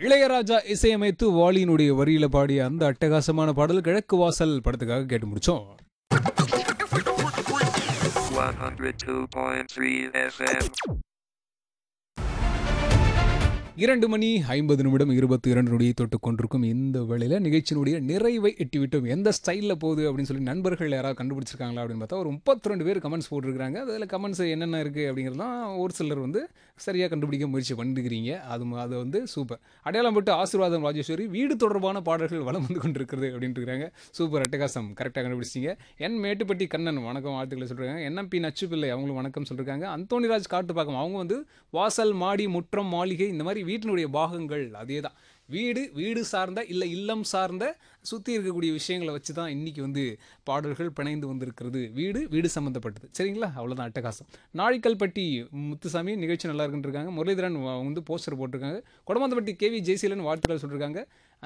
இளையராஜா இசையமைத்து வாலியினுடைய வரியில பாடிய அந்த அட்டகாசமான பாடல் கிழக்கு வாசல் படத்துக்காக கேட்டு முடிச்சோம் 102.3 FM. இரண்டு மணி ஐம்பது நிமிடம் இருபத்தி இரண்டு நொடியை தொட்டு கொண்டிருக்கும் இந்த வேளையில் நிகழ்ச்சியினுடைய நிறைவை எட்டிவிட்டோம் எந்த ஸ்டைலில் போகுது அப்படின்னு சொல்லி நண்பர்கள் யாராவது கண்டுபிடிச்சிருக்காங்களா அப்படின்னு பார்த்தா ஒரு முப்பத்தி ரெண்டு பேர் கமெண்ட்ஸ் போட்டிருக்காங்க அதில் கமெண்ட்ஸ் என்னென்ன இருக்குது அப்படிங்கிறதுலாம் ஒரு சிலர் வந்து சரியாக கண்டுபிடிக்க முயற்சி பண்ணிருக்கிறீங்க அது ம- அது வந்து சூப்பர் அடையாளம் போட்டு ஆசீர்வாதம் ராஜேஸ்வரி வீடு தொடர்பான பாடல்கள் வளம் வந்து கொண்டிருக்கிறது அப்படின்ட்டு இருக்காங்க சூப்பர் அட்டகாசம் கரெக்டாக கண்டுபிடிச்சிங்க என் மேட்டுப்பட்டி கண்ணன் வணக்கம் வாழ்த்துக்களை சொல்கிறாங்க என்எம்பி நச்சு பிள்ளை அவங்களும் வணக்கம் சொல்லியிருக்காங்க அந்தோணிராஜ் காட்டுப்பாக்கம் அவங்க வந்து வாசல் மாடி முற்றம் மாளிகை இந்த மாதிரி வீட்டினுடைய பாகங்கள் அதே தான் வீடு வீடு சார்ந்த இல்லை இல்லம் சார்ந்த சுற்றி இருக்கக்கூடிய விஷயங்களை வச்சு தான் இன்றைக்கி வந்து பாடல்கள் பிணைந்து வந்திருக்கிறது வீடு வீடு சம்மந்தப்பட்டது சரிங்களா அவ்வளோதான் அட்டகாசம் நாழிக்கல்பட்டி முத்துசாமி நிகழ்ச்சி நல்லா இருக்குன்னு இருக்காங்க முரளிதரன் வ- வந்து போஸ்டர் போட்டிருக்காங்க கொடமாந்தப்பட்டி கேவி ஜெய்சீலன் வாழ்த்துக்கள் சொல்லியிருக்காங்க